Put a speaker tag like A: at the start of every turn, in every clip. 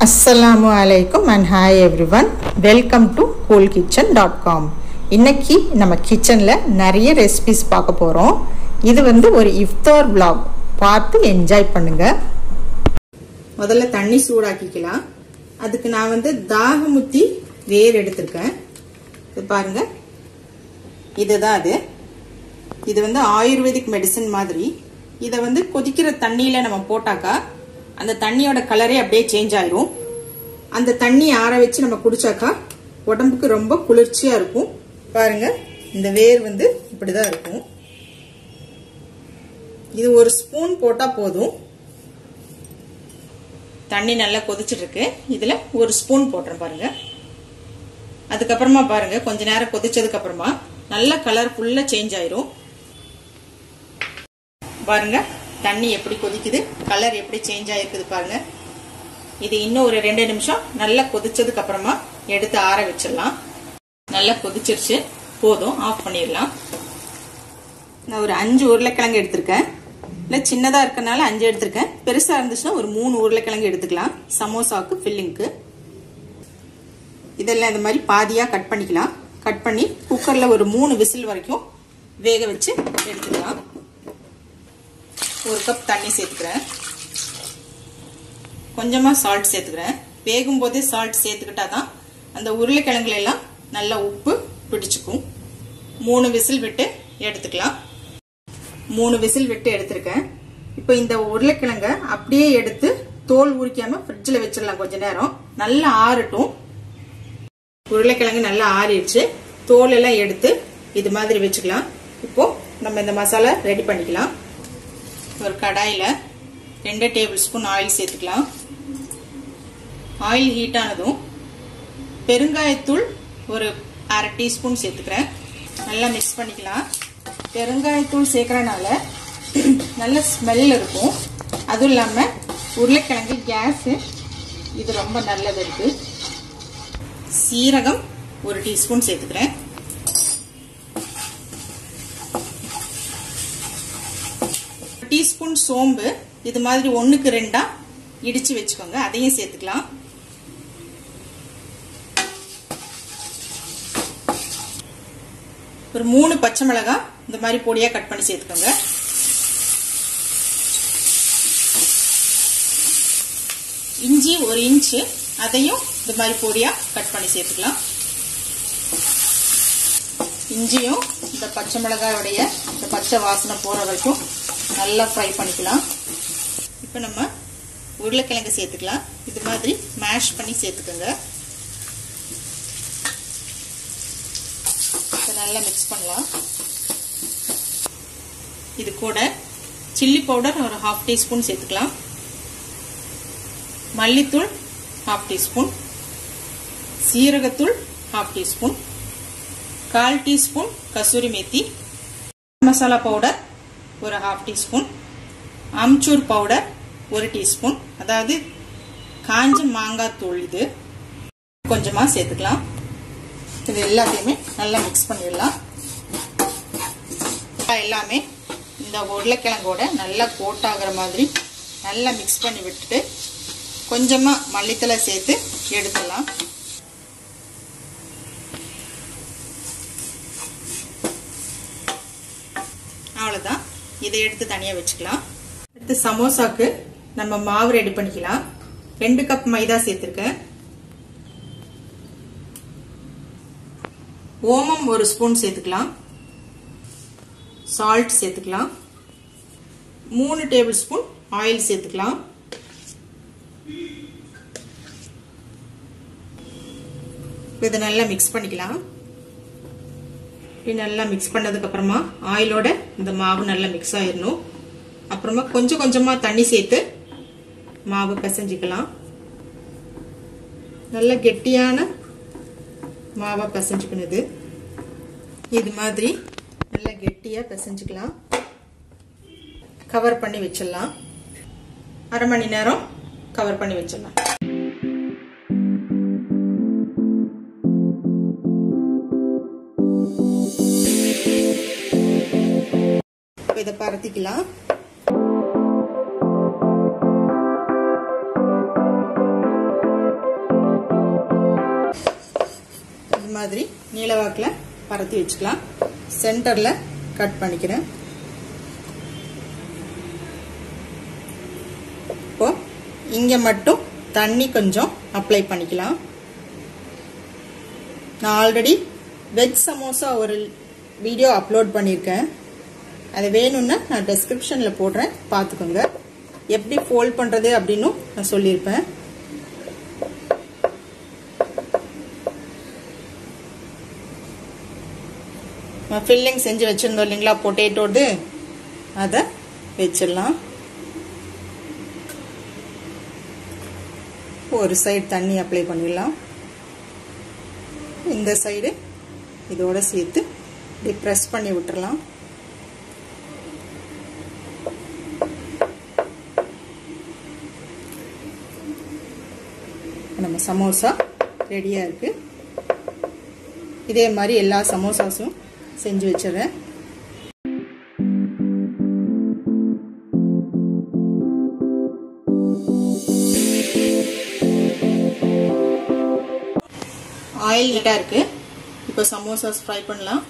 A: அஸ்ஸலாமு அலைக்கும் and hi everyone welcome to cool kitchen dot com இன்னைக்கு நம்ம கிச்சனில் நிறைய ரெசிபிஸ் பார்க்க போகிறோம் இது வந்து ஒரு இஃப்தார் vlog பார்த்து என்ஜாய் பண்ணுங்க முதல்ல தண்ணி சூடாக்கிக்கலாம் அதுக்கு நான் வந்து தாகமுத்தி வேர் எடுத்திருக்கேன் இது பாருங்க இதுதான் அது இது வந்து ஆயுர்வேதிக் மெடிசன் மாதிரி இதை வந்து கொதிக்கிற தண்ணியில நம்ம போட்டாக்கா அந்த தண்ணியோட கலரே அப்படியே சேஞ்ச் ஆயிரும் அந்த தண்ணி ஆற வச்சு நம்ம குடிச்சாக்கா உடம்புக்கு ரொம்ப குளிர்ச்சியா இருக்கும் பாருங்க இந்த வேர் வந்து இப்படிதான் இருக்கும் இது ஒரு ஸ்பூன் போட்டா போதும் தண்ணி நல்லா கொதிச்சிட்டு இருக்கு இதுல ஒரு ஸ்பூன் போட்டுறேன் பாருங்க அதுக்கப்புறமா பாருங்க கொஞ்ச நேரம் கொதிச்சதுக்கு அப்புறமா நல்ல கலர் ஃபுல்லா சேஞ்ச் ஆயிரும் பாருங்க தண்ணி எப்படி கொதிக்குது கலர் எப்படி சேஞ்ச் ஆயிருக்குது பாருங்க இது இன்னும் ஒரு ரெண்டு நிமிஷம் நல்லா கொதிச்சதுக்கு அப்புறமா எடுத்து ஆற வச்சிடலாம் நல்லா கொதிச்சிருச்சு போதும் ஆஃப் பண்ணிடலாம் நான் ஒரு அஞ்சு உருளைக்கிழங்கு எடுத்திருக்கேன் இல்லை சின்னதாக இருக்கனால அஞ்சு எடுத்திருக்கேன் பெருசாக இருந்துச்சுன்னா ஒரு மூணு உருளைக்கிழங்கு எடுத்துக்கலாம் சமோசாவுக்கு ஃபில்லிங்க்கு இதெல்லாம் இந்த மாதிரி பாதியாக கட் பண்ணிக்கலாம் கட் பண்ணி குக்கரில் ஒரு மூணு விசில் வரைக்கும் வேக வச்சு எடுத்துக்கலாம் ஒரு கப் தண்ணி சேர்த்துக்கிறேன் கொஞ்சமாக சால்ட் சேர்த்துக்கிறேன் வேகும் போதே சால்ட் சேர்த்துக்கிட்டா தான் அந்த உருளைக்கிழங்குல எல்லாம் நல்லா உப்பு பிடிச்சிக்கும் மூணு விசில் விட்டு எடுத்துக்கலாம் மூணு விசில் விட்டு எடுத்திருக்கேன் இப்போ இந்த உருளைக்கிழங்க அப்படியே எடுத்து தோல் உரிக்காம ஃப்ரிட்ஜில் வச்சிடலாம் கொஞ்ச நேரம் நல்லா ஆறட்டும் உருளைக்கிழங்கு நல்லா ஆறிடுச்சு தோல் எல்லாம் எடுத்து இது மாதிரி வச்சுக்கலாம் இப்போ நம்ம இந்த மசாலா ரெடி பண்ணிக்கலாம் ஒரு கடாயில் ரெண்டு டேபிள் ஸ்பூன் ஆயில் சேர்த்துக்கலாம் ஆயில் ஹீட் ஆனதும் பெருங்காயத்தூள் ஒரு அரை டீஸ்பூன் சேர்த்துக்கிறேன் நல்லா மிக்ஸ் பண்ணிக்கலாம் பெருங்காயத்தூள் சேர்க்கறனால நல்ல ஸ்மெல் இருக்கும் அதுவும் இல்லாமல் உருளைக்கிழங்கு கேஸு இது ரொம்ப நல்லது இருக்கு சீரகம் ஒரு டீஸ்பூன் சேர்த்துக்கிறேன் டீஸ்பூன் சோம்பு இது மாதிரி ஒன்றுக்கு ரெண்டா இடிச்சு வச்சுக்கோங்க அதையும் சேர்த்துக்கலாம் ஒரு மூணு பச்சை மிளகாய் இந்த மாதிரி பொடியா கட் பண்ணி சேர்த்துக்கோங்க இஞ்சி ஒரு இன்ச்சு அதையும் இந்த மாதிரி பொடியா கட் பண்ணி சேர்த்துக்கலாம் இஞ்சியும் இந்த பச்சை மிளகாயோடைய இந்த பச்சை வாசனை போற வரைக்கும் நல்லா ஃப்ரை பண்ணிக்கலாம் இப்போ நம்ம உருளைக்கிழங்கு சேர்த்துக்கலாம் இது மாதிரி மேஷ் பண்ணி சேர்த்துக்கோங்க இதை நல்லா மிக்ஸ் பண்ணலாம் இது கூட சில்லி பவுடர் ஒரு ஹாஃப் டீஸ்பூன் சேர்த்துக்கலாம் மல்லித்தூள் ஹாஃப் டீஸ்பூன் சீரகத்தூள் ஹாஃப் டீஸ்பூன் கால் டீஸ்பூன் கசூரி மேத்தி மசாலா பவுடர் ஒரு ஹாஃப் டீஸ்பூன் அம்ச்சூர் பவுடர் ஒரு டீஸ்பூன் அதாவது காஞ்ச மாங்காய் தூள் இது கொஞ்சமாக சேர்த்துக்கலாம் இது எல்லாத்தையுமே நல்லா மிக்ஸ் பண்ணிடலாம் எல்லாமே இந்த உருளைக்கிழங்கோட நல்லா கோட் ஆகிற மாதிரி நல்லா மிக்ஸ் பண்ணி விட்டுட்டு கொஞ்சமாக மல்லித்தலை சேர்த்து எடுத்துடலாம் அவ்வளோதான் இதை எடுத்து தனியாக வச்சுக்கலாம் அடுத்து சமோசாக்கு நம்ம மாவு ரெடி பண்ணிக்கலாம் ரெண்டு கப் மைதா சேர்த்துருக்கேன் ஓமம் ஒரு ஸ்பூன் சேர்த்துக்கலாம் சால்ட் சேர்த்துக்கலாம் மூணு டேபிள் ஸ்பூன் ஆயில் சேர்த்துக்கலாம் இதை நல்லா மிக்ஸ் பண்ணிக்கலாம் இப்படி நல்லா மிக்ஸ் பண்ணதுக்கு அப்புறமா ஆயிலோட இந்த மாவு நல்லா மிக்ஸ் ஆயிடணும் அப்புறமா கொஞ்சம் கொஞ்சமா தண்ணி சேர்த்து மாவு பிசைஞ்சிக்கலாம் நல்ல கெட்டியான மாவை பிசைஞ்சுக்கணும் இது இது மாதிரி நல்லா கெட்டியாக பிசைஞ்சுக்கலாம் கவர் பண்ணி வச்சிடலாம் அரை மணி நேரம் கவர் பண்ணி வச்சிடலாம் இதை பரத்திக்கலாம் மாதிரி நீளவாக்கில் பரத்தி வச்சுக்கலாம் சென்டரில் கட் பண்ணிக்கிறேன் இப்போ இங்கே மட்டும் தண்ணி கொஞ்சம் அப்ளை பண்ணிக்கலாம் நான் ஆல்ரெடி வெஜ் சமோசா ஒரு வீடியோ அப்லோட் பண்ணியிருக்கேன் அது வேணும்னா நான் டெஸ்கிரிப்ஷனில் போடுறேன் பார்த்துக்கோங்க எப்படி ஃபோல்ட் பண்ணுறது அப்படின்னு நான் சொல்லியிருப்பேன் ஃபில்லிங் செஞ்சு வச்சுருந்தோம் இல்லைங்களா பொட்டேட்டோடு அதை வச்சிடலாம் ஒரு சைடு தண்ணி அப்ளை பண்ணிடலாம் இந்த சைடு இதோட சேர்த்து இப்படி ப்ரெஸ் பண்ணி விட்டுறலாம் நம்ம சமோசா ரெடியாக இருக்குது இதே மாதிரி எல்லா சமோசாஸும் செஞ்சு வச்சிடறேன் ஆயில் ஹீட்டாக இருக்குது இப்போ சமோசாஸ் ஃப்ரை பண்ணலாம்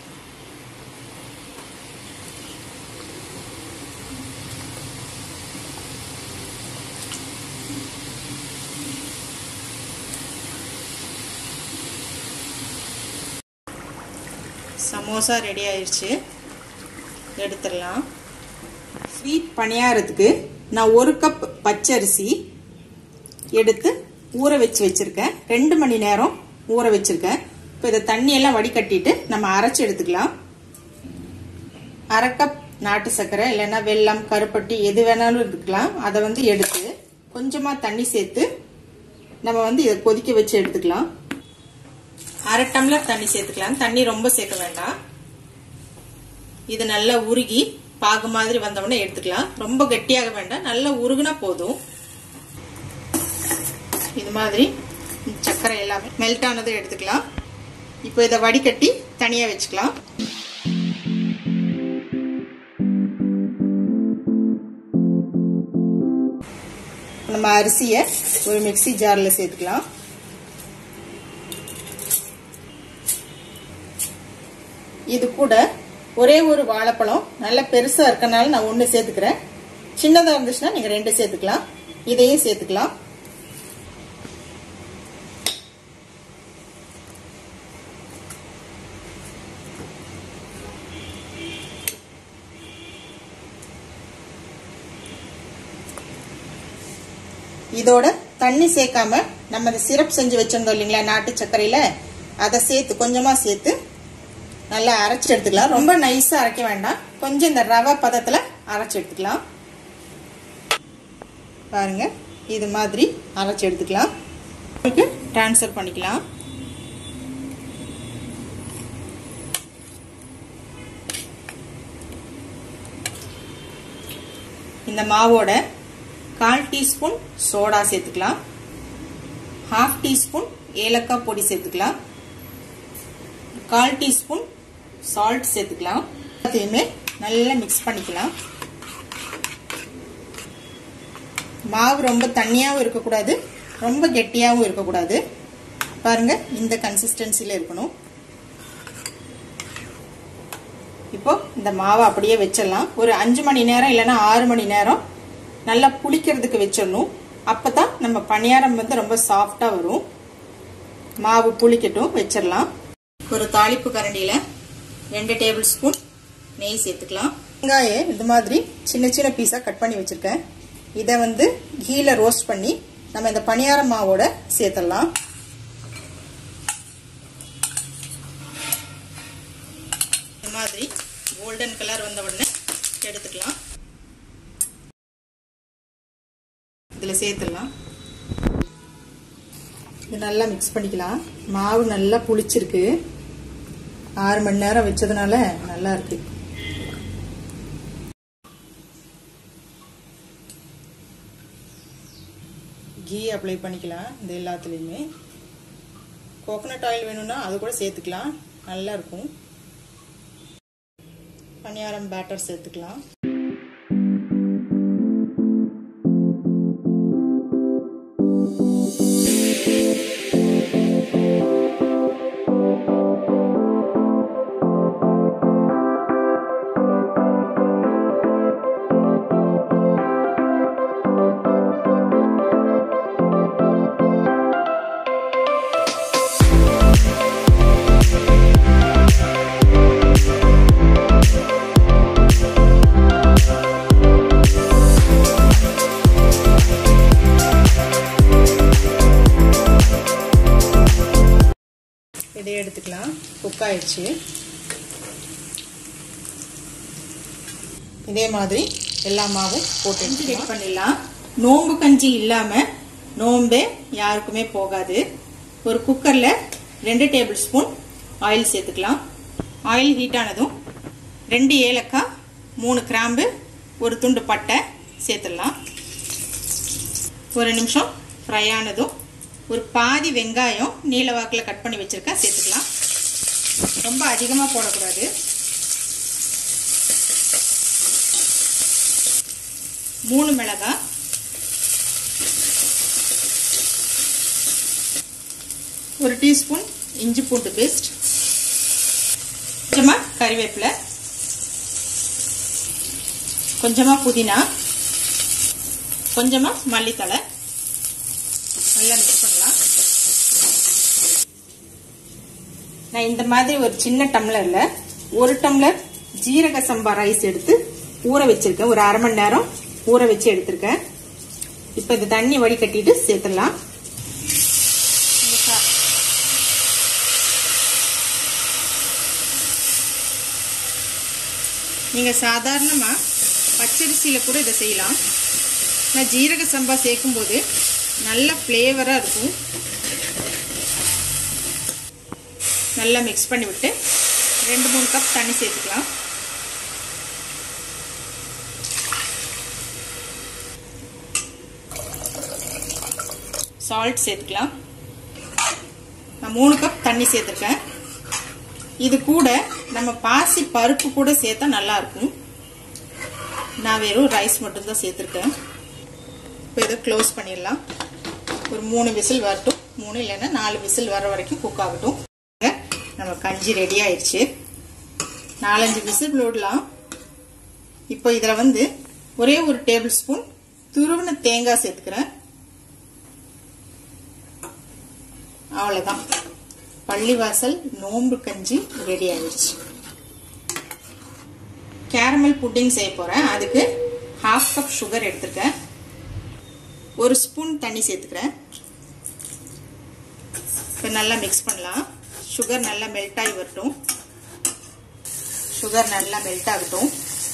A: சமோசா ரெடி ஆயிடுச்சு எடுத்துடலாம் ஸ்வீட் பணியாரத்துக்கு நான் ஒரு கப் பச்சரிசி எடுத்து ஊற வச்சு வச்சுருக்கேன் ரெண்டு மணி நேரம் ஊற வச்சுருக்கேன் இப்போ இதை தண்ணியெல்லாம் வடிகட்டிட்டு நம்ம அரைச்சி எடுத்துக்கலாம் அரை கப் நாட்டு சர்க்கரை இல்லைன்னா வெல்லம் கருப்பட்டி எது வேணாலும் எடுத்துக்கலாம் அதை வந்து எடுத்து கொஞ்சமாக தண்ணி சேர்த்து நம்ம வந்து இதை கொதிக்க வச்சு எடுத்துக்கலாம் அரை டம்ளர் தண்ணி சேர்த்துக்கலாம் தண்ணி ரொம்ப சேர்க்க வேண்டாம் இது நல்லா உருகி பாகு மாதிரி வந்தவுடனே எடுத்துக்கலாம் ரொம்ப கெட்டியாக வேண்டாம் நல்லா உருகுனா போதும் இது மாதிரி சர்க்கரை எல்லாமே மெல்ட் ஆனதை எடுத்துக்கலாம் இப்போ இதை வடிகட்டி தனியாக வச்சுக்கலாம் நம்ம அரிசியை ஒரு மிக்சி ஜாரில் சேர்த்துக்கலாம் இது கூட ஒரே ஒரு வாழைப்பழம் நல்ல பெருசா இருக்கனால நான் ஒன்று சேர்த்துக்கிறேன் சின்னதாக இருந்துச்சுன்னா நீங்கள் ரெண்டு சேர்த்துக்கலாம் இதையும் சேர்த்துக்கலாம் இதோட தண்ணி சேர்க்காம நம்ம இந்த சிரப் செஞ்சு வச்சிருந்தோம் இல்லைங்களா நாட்டு சர்க்கரையில அதை சேர்த்து கொஞ்சமா சேர்த்து நல்லா அரைச்சி எடுத்துக்கலாம் ரொம்ப நைஸா அரைக்க வேண்டாம் கொஞ்சம் இந்த ரவை பதத்துல அரைச்சி எடுத்துக்கலாம் பாருங்க இது மாதிரி அரைச்சி எடுத்துக்கலாம் டிரான்ஸ்ஃபர் பண்ணிக்கலாம் இந்த மாவோட கால் டீஸ்பூன் சோடா சேர்த்துக்கலாம் ஹாஃப் டீஸ்பூன் ஏலக்காய் பொடி சேர்த்துக்கலாம் கால் டீஸ்பூன் சால்ட் சேர்த்துக்கலாம் எல்லாத்தையுமே நல்லா மிக்ஸ் பண்ணிக்கலாம் மாவு ரொம்ப தண்ணியாகவும் இருக்கக்கூடாது ரொம்ப கெட்டியாகவும் இருக்கக்கூடாது பாருங்க இந்த கன்சிஸ்டன்சியில் இருக்கணும் இப்போ இந்த மாவை அப்படியே வச்சிடலாம் ஒரு அஞ்சு மணி நேரம் இல்லைன்னா ஆறு மணி நேரம் நல்லா புளிக்கிறதுக்கு வச்சிடணும் அப்போ தான் நம்ம பணியாரம் வந்து ரொம்ப சாஃப்டாக வரும் மாவு புளிக்கட்டும் வச்சிடலாம் ஒரு தாளிப்பு கரண்டியில் ரெண்டு டேபிள் ஸ்பூன் நெய் சேர்த்துக்கலாம் வெங்காயம் இது மாதிரி சின்ன சின்ன பீஸாக கட் பண்ணி வச்சுருக்கேன் இதை வந்து கீழ ரோஸ்ட் பண்ணி நம்ம இந்த பணியார மாவோட சேர்த்துடலாம் இந்த மாதிரி கோல்டன் கலர் வந்த உடனே எடுத்துக்கலாம் இதில் சேர்த்துடலாம் இது நல்லா மிக்ஸ் பண்ணிக்கலாம் மாவு நல்லா புளிச்சிருக்கு ஆறு மணி நேரம் வச்சதுனால நல்லா இருக்கு கீ அப்ளை பண்ணிக்கலாம் இந்த எல்லாத்துலேயுமே கோகனட் ஆயில் வேணும்னா அது கூட சேர்த்துக்கலாம் நல்லா இருக்கும் பணியாரம் பேட்டர் சேர்த்துக்கலாம் அப்படியே எடுத்துக்கலாம் குக் ஆயிடுச்சு இதே மாதிரி எல்லா மாவும் போட்டு ரெடி பண்ணிடலாம் நோம்பு கஞ்சி இல்லாமல் நோம்பே யாருக்குமே போகாது ஒரு குக்கரில் ரெண்டு டேபிள் ஸ்பூன் ஆயில் சேர்த்துக்கலாம் ஆயில் ஹீட் ஆனதும் ரெண்டு ஏலக்காய் மூணு கிராம்பு ஒரு துண்டு பட்டை சேர்த்துடலாம் ஒரு நிமிஷம் ஃப்ரை ஆனதும் ஒரு பாதி வெங்காயம் நீல வாக்கில் கட் பண்ணி வச்சுருக்கேன் சேர்த்துக்கலாம் ரொம்ப அதிகமாக போடக்கூடாது மூணு மிளகாய் ஒரு டீஸ்பூன் இஞ்சி பூண்டு பேஸ்ட் கொஞ்சமாக கறிவேப்பிலை கொஞ்சமாக புதினா கொஞ்சமாக மல்லித்தலை நல்லா மிக்ஸ் பண்ணலாம் நான் இந்த மாதிரி ஒரு சின்ன டம்ளரில் ஒரு டம்ளர் ஜீரக சம்பா ரைஸ் எடுத்து ஊற வச்சிருக்கேன் ஒரு அரை மணி நேரம் ஊற வச்சு எடுத்திருக்கேன் இப்போ இந்த தண்ணி வடிகட்டிட்டு சேர்த்துடலாம் நீங்கள் சாதாரணமாக பச்சரிசியில் கூட இதை செய்யலாம் நான் ஜீரக சம்பா சேர்க்கும்போது நல்ல ஃப்ளேவராக இருக்கும் நல்லா மிக்ஸ் பண்ணி விட்டு ரெண்டு மூணு கப் தண்ணி சேர்த்துக்கலாம் சால்ட் சேர்த்துக்கலாம் நான் மூணு கப் தண்ணி சேர்த்துருக்கேன் இது கூட நம்ம பாசி பருப்பு கூட சேர்த்தா நல்லா இருக்கும் நான் வெறும் ரைஸ் மட்டும்தான் சேர்த்துருக்கேன் இப்போ இதை க்ளோஸ் பண்ணிடலாம் ஒரு மூணு விசில் வரட்டும் மூணு இல்லைன்னா நாலு விசில் வர வரைக்கும் குக் ஆகட்டும் நம்ம கஞ்சி ரெடி ஆயிடுச்சு நாலஞ்சு விசில் விடலாம் இப்போ இதில் வந்து ஒரே ஒரு டேபிள் ஸ்பூன் துருவின தேங்காய் சேர்த்துக்கிறேன் அவ்வளோதான் பள்ளிவாசல் நோம்பு கஞ்சி ரெடி ஆயிடுச்சு கேரமல் புட்டிங் செய்ய போகிறேன் அதுக்கு ஹாஃப் கப் சுகர் எடுத்துருக்கேன் ஒரு ஸ்பூன் தண்ணி சேர்த்துக்கிறேன் இப்போ நல்லா மிக்ஸ் பண்ணலாம் சுகர் நல்லா மெல்ட் ஆகி வரட்டும் சுகர் நல்லா மெல்ட் ஆகட்டும்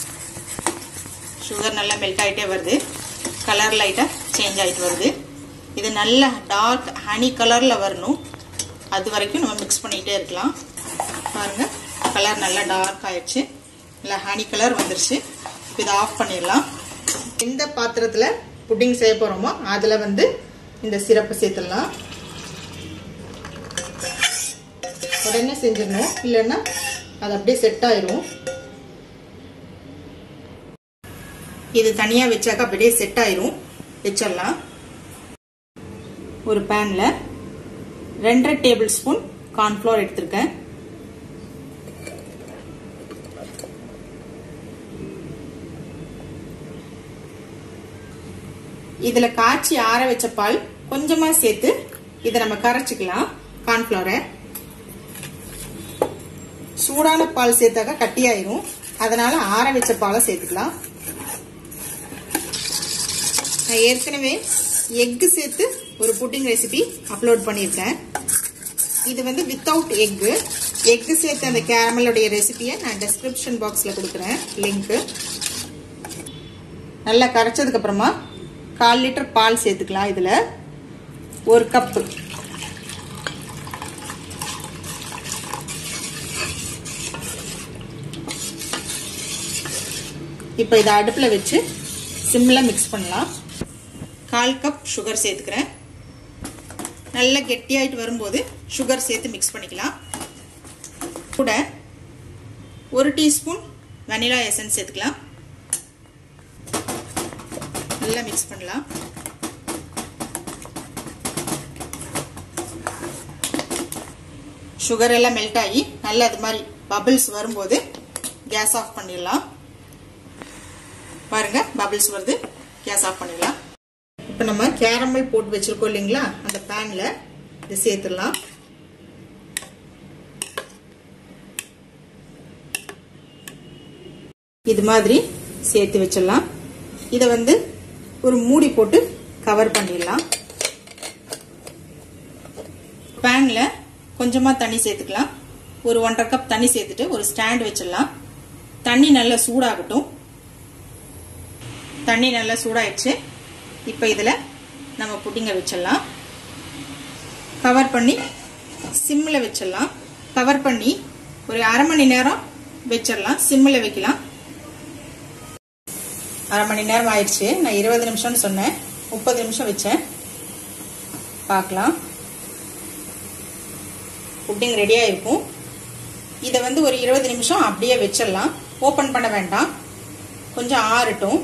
A: சுகர் நல்லா மெல்ட் ஆகிட்டே வருது கலர் லைட்டாக சேஞ்ச் ஆகிட்டு வருது இது நல்லா டார்க் ஹனி கலரில் வரணும் அது வரைக்கும் நம்ம மிக்ஸ் பண்ணிகிட்டே இருக்கலாம் பாருங்கள் கலர் நல்லா டார்க் ஆயிடுச்சு நல்லா ஹனி கலர் வந்துருச்சு இப்போ இதை ஆஃப் பண்ணிடலாம் எந்த பாத்திரத்தில் புட்டிங் செய்ய போகிறோமோ அதில் வந்து இந்த சிரப்பை சேர்த்துடலாம் உடனே செஞ்சிடணும் இல்லைன்னா அது அப்படியே செட் ஆயிரும் இது தனியாக வச்சாக்கா அப்படியே செட் ஆயிரும் வச்சிடலாம் ஒரு பேனில் ரெண்டரை டேபிள் ஸ்பூன் கார்ன்ஃப்ளவர் எடுத்திருக்கேன் இதுல காய்ச்சி ஆற வச்ச பால் கொஞ்சமா சேர்த்து இதை நம்ம கரைச்சிக்கலாம் கார்ன்ஃபிளவரை சூடான பால் சேர்த்தாக்கா கட்டியாயிரும் அதனால ஆற வச்ச பாலை சேர்த்துக்கலாம் நான் ஏற்கனவே எக்கு சேர்த்து ஒரு புட்டிங் ரெசிபி அப்லோட் பண்ணியிருக்கேன் இது வந்து வித்தவுட் எக்கு எக்கு சேர்த்து அந்த கேரமலுடைய ரெசிபியை நான் டெஸ்கிரிப்ஷன் பாக்ஸில் கொடுக்குறேன் லிங்க்கு நல்லா கரைச்சதுக்கு அப்புறமா கால் லிட்டர் பால் சேர்த்துக்கலாம் இதில் ஒரு கப்பு இப்போ இதை அடுப்பில் வச்சு சிம்மில் மிக்ஸ் பண்ணலாம் கால் கப் சுகர் சேர்த்துக்கிறேன் நல்லா கெட்டியாயிட்டு வரும்போது சுகர் சேர்த்து மிக்ஸ் பண்ணிக்கலாம் கூட ஒரு டீஸ்பூன் வெனிலா எசன்ஸ் சேர்த்துக்கலாம் நல்லா மிக்ஸ் பண்ணலாம் சுகர் எல்லாம் மெல்ட் ஆகி நல்லா அது மாதிரி பபிள்ஸ் வரும்போது கேஸ் ஆஃப் பண்ணிடலாம் பாருங்க பபிள்ஸ் வருது கேஸ் ஆஃப் பண்ணிடலாம் இப்போ நம்ம கேரமல் போட்டு வச்சிருக்கோம் இல்லைங்களா அந்த பேனில் இது சேர்த்துடலாம் இது மாதிரி சேர்த்து வச்சிடலாம் இதை வந்து ஒரு மூடி போட்டு கவர் பண்ணிடலாம் பேனில் கொஞ்சமாக தண்ணி சேர்த்துக்கலாம் ஒரு ஒன்றரை கப் தண்ணி சேர்த்துட்டு ஒரு ஸ்டாண்ட் வச்சிடலாம் தண்ணி நல்லா சூடாகட்டும் தண்ணி நல்லா சூடாயிடுச்சு இப்போ இதில் நம்ம புட்டிங்க வச்சிடலாம் கவர் பண்ணி சிம்மில் வச்சிடலாம் கவர் பண்ணி ஒரு அரை மணி நேரம் வச்சிடலாம் சிம்மில் வைக்கலாம் அரை மணி நேரம் ஆயிடுச்சு நான் இருபது நிமிஷம்னு சொன்னேன் முப்பது நிமிஷம் வச்சேன் பார்க்கலாம் புட்டிங் ரெடியாக இருக்கும் இதை வந்து ஒரு இருபது நிமிஷம் அப்படியே வச்சிடலாம் ஓப்பன் பண்ண வேண்டாம் கொஞ்சம் ஆறட்டும்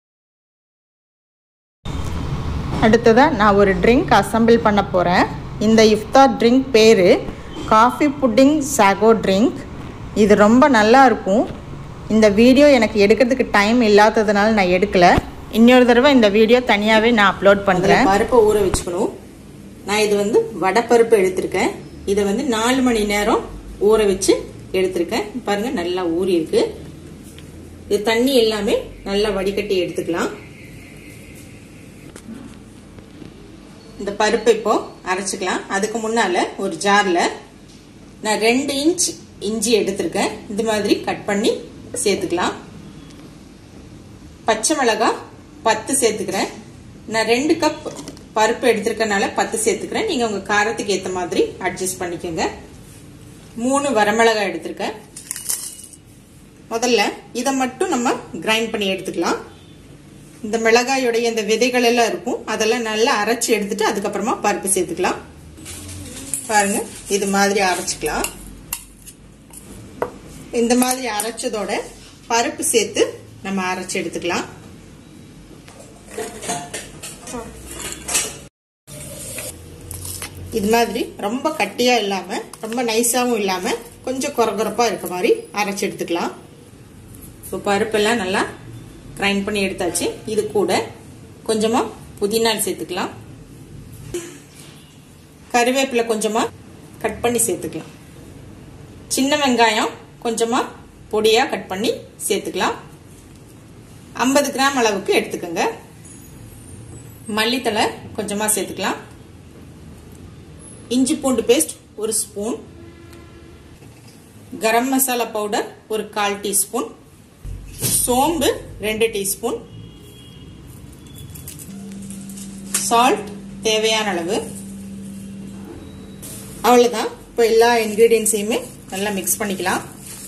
A: அடுத்ததாக நான் ஒரு ட்ரிங்க் அசம்பிள் பண்ண போகிறேன் இந்த இஃப்தார் ட்ரிங்க் பேர் காஃபி புட்டிங் சாகோ ட்ரிங்க் இது ரொம்ப நல்லா இருக்கும் இந்த வீடியோ எனக்கு எடுக்கிறதுக்கு டைம் இல்லாததுனால நான் எடுக்கலை இன்னொரு தடவை இந்த வீடியோ தனியாகவே நான் அப்லோட் பண்ணுறேன் பருப்பை ஊற வச்சுக்கணும் நான் இது வந்து வடைப்பருப்பு எடுத்திருக்கேன் இதை வந்து நாலு மணி நேரம் ஊற வச்சு எடுத்திருக்கேன் பாருங்க நல்லா ஊறி இருக்கு இது தண்ணி எல்லாமே நல்லா வடிகட்டி எடுத்துக்கலாம் இந்த பருப்பு இப்போ அரைச்சிக்கலாம் அதுக்கு முன்னால ஒரு ஜார்ல நான் ரெண்டு இன்ச் இஞ்சி எடுத்திருக்கேன் இந்த மாதிரி கட் பண்ணி சேர்த்துக்கலாம் பச்சை மிளகாய் பத்து சேர்த்துக்கிறேன் நான் ரெண்டு கப் பருப்பு எடுத்திருக்கனால பத்து சேர்த்துக்கிறேன் நீங்க உங்க காரத்துக்கு ஏத்த மாதிரி அட்ஜஸ்ட் பண்ணிக்கோங்க மூணு வரமிளகாய் எடுத்திருக்கேன் முதல்ல இதை மட்டும் நம்ம கிரைண்ட் பண்ணி எடுத்துக்கலாம் இந்த மிளகாயோடைய இந்த விதைகள் எல்லாம் இருக்கும் அதெல்லாம் நல்லா அரைச்சி எடுத்துட்டு அதுக்கப்புறமா பருப்பு சேர்த்துக்கலாம் பாருங்க இது மாதிரி அரைச்சிக்கலாம் இந்த மாதிரி அரைச்சதோட பருப்பு சேர்த்து நம்ம அரைச்சி எடுத்துக்கலாம் இது மாதிரி ரொம்ப கட்டியா இல்லாம ரொம்ப நைஸாவும் இல்லாம கொஞ்சம் குறகுறப்பா இருக்க மாதிரி அரைச்சி எடுத்துக்கலாம் இப்போ பருப்பெல்லாம் நல்லா கிரைண்ட் பண்ணி எடுத்தாச்சு இது கூட கொஞ்சமா புதினா சேர்த்துக்கலாம் கருவேப்பிலை கொஞ்சமா கட் பண்ணி சேர்த்துக்கலாம் சின்ன வெங்காயம் கொஞ்சமா பொடியா கட் பண்ணி சேர்த்துக்கலாம் ஐம்பது கிராம் அளவுக்கு எடுத்துக்கோங்க மல்லித்தலை கொஞ்சமா சேர்த்துக்கலாம் இஞ்சி பூண்டு பேஸ்ட் ஒரு ஸ்பூன் கரம் மசாலா பவுடர் ஒரு கால் டீஸ்பூன் சோம்பு ரெண்டு டீஸ்பூன் சால்ட் தேவையான அளவு அவ்வளவுதான் இப்போ எல்லா இன்கிரீடியன்ஸையுமே நல்லா மிக்ஸ் பண்ணிக்கலாம்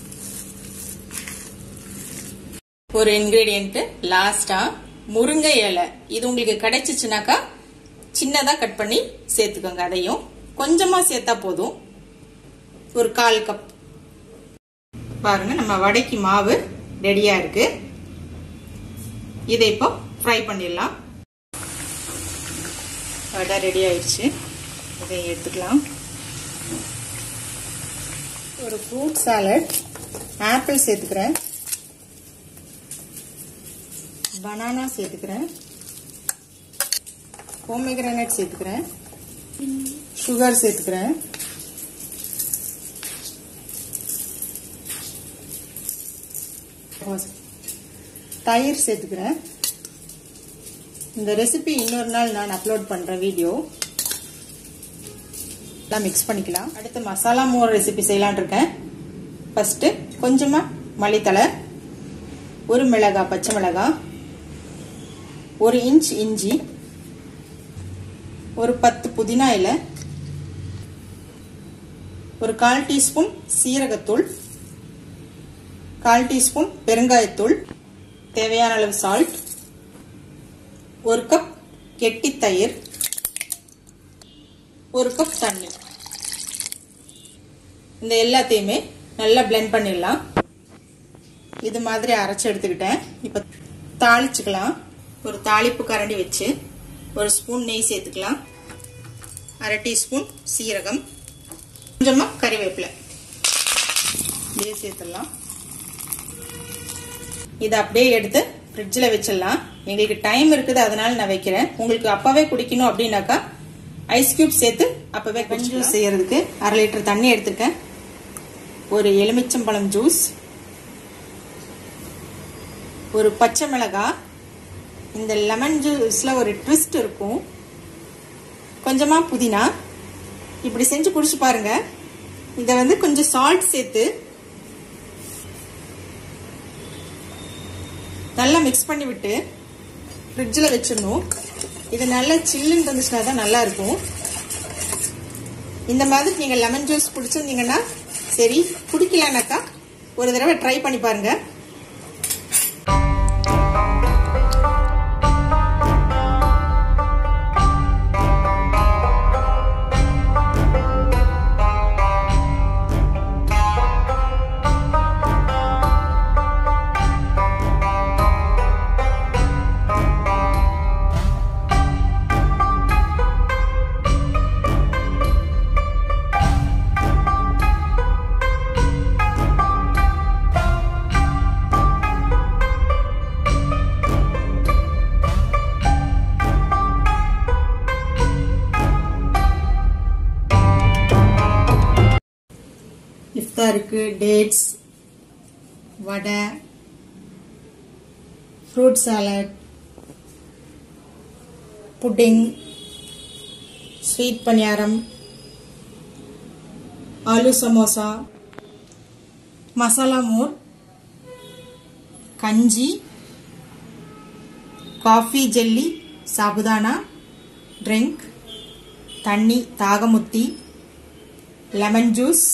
A: ஒரு இன்கிரீடியன்ட் லாஸ்டா முருங்கை இலை இது உங்களுக்கு கிடைச்சிச்சுனாக்கா சின்னதா கட் பண்ணி சேர்த்துக்கோங்க அதையும் கொஞ்சமா சேர்த்தா போதும் ஒரு கால் கப் பாருங்க நம்ம வடைக்கு மாவு ரெடியா இருக்கு இதை இப்போ ஃப்ரை பண்ணிடலாம் வடை ரெடி ஆயிடுச்சு இதை எடுத்துக்கலாம் ஒரு ஃப்ரூட் சாலட் ஆப்பிள் சேர்த்துக்கிறேன் பனானா சேர்த்துக்கிறேன் போமிகிரானட் சேர்த்துக்கிறேன் சுகர் சேர்த்துக்கிறேன் தயிர் சேர்த்துக்கிறேன் இந்த ரெசிபி இன்னொரு நாள் நான் அப்லோட் பண்றேன் வீடியோ எல்லாம் மிக்ஸ் பண்ணிக்கலாம் அடுத்து மசாலா மோர் ரெசிபி செய்யலான் இருக்கேன் ஃபர்ஸ்ட் கொஞ்சமா மல்லித்தலை ஒரு மிளகாய் பச்சை மிளகாய் ஒரு இன்ச் இஞ்சி ஒரு பத்து புதினா இலை ஒரு கால் டீஸ்பூன் சீரகத்தூள் கால் டீஸ்பூன் பெருங்காயத்தூள் தேவையான அளவு சால்ட் ஒரு கப் கெட்டி தயிர் ஒரு கப் தண்ணி இந்த எல்லாத்தையுமே நல்லா பிளெண்ட் பண்ணிடலாம் இது மாதிரி அரைச்சு எடுத்துக்கிட்டேன் இப்போ தாளிச்சுக்கலாம் ஒரு தாளிப்பு கரண்டி வச்சு ஒரு ஸ்பூன் நெய் சேர்த்துக்கலாம் அரை டீஸ்பூன் சீரகம் கொஞ்சமா கறிவேப்பிலை இதே சேர்த்துடலாம் இதை அப்படியே எடுத்து ஃப்ரிட்ஜில் வச்சிடலாம் எங்களுக்கு டைம் இருக்குது அதனால நான் வைக்கிறேன் உங்களுக்கு அப்பவே குடிக்கணும் அப்படின்னாக்கா ஐஸ் கியூப் சேர்த்து அப்பவே கொஞ்சம் செய்யறதுக்கு அரை லிட்டர் தண்ணி எடுத்திருக்கேன் ஒரு எலுமிச்சம்பழம் ஜூஸ் ஒரு பச்சை மிளகாய் இந்த லெமன் ஜூஸ்ல ஒரு ட்விஸ்ட் இருக்கும் கொஞ்சமா புதினா இப்படி செஞ்சு குடிச்சு பாருங்க இதை வந்து கொஞ்சம் சால்ட் சேர்த்து நல்லா மிக்ஸ் பண்ணி விட்டு ஃப்ரிட்ஜில் வச்சிடணும் இது நல்லா சில்லுன்னு இருந்துச்சுன்னா தான் நல்லா இருக்கும் இந்த மாதிரி நீங்கள் லெமன் ஜூஸ் குடிச்சிருந்தீங்கன்னா சரி குடிக்கலனாக்கா ஒரு தடவை ட்ரை பண்ணி பாருங்க இஃப்தாருக்கு dates vada fruit salad pudding sweet paniyaram aloo samosa masala மோர் கஞ்சி காஃபி ஜெல்லி சாபுதானா ட்ரிங்க் தண்ணி தாகமுத்தி லெமன் ஜூஸ்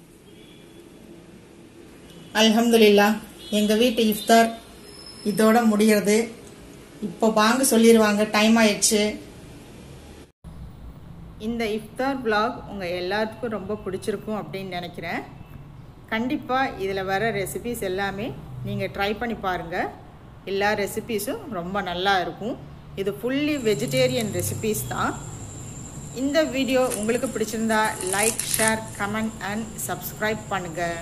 A: அல்ஹம்துலில்லா எங்கள் வீட்டு இஃப்தார் இதோட முடிகிறது இப்போ வாங்க சொல்லிடுவாங்க டைம் ஆயிடுச்சு இந்த இஃப்தார் vlog உங்கள் எல்லாத்துக்கும் ரொம்ப பிடிச்சிருக்கும் அப்படின்னு நினைக்கிறேன் கண்டிப்பாக இதில் வர ரெசிபிஸ் எல்லாமே நீங்கள் ட்ரை பண்ணி பாருங்கள் எல்லா ரெசிபீஸும் ரொம்ப நல்லா இருக்கும் இது ஃபுல்லி வெஜிடேரியன் ரெசிபீஸ் தான் இந்த வீடியோ உங்களுக்கு பிடிச்சிருந்தா like share comment and subscribe பண்ணுங்கள்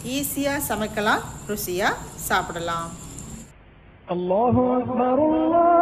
A: ஈஸியாக சமைக்கலாம் ருசியாக சாப்பிடலாம்
B: الله أكبر الله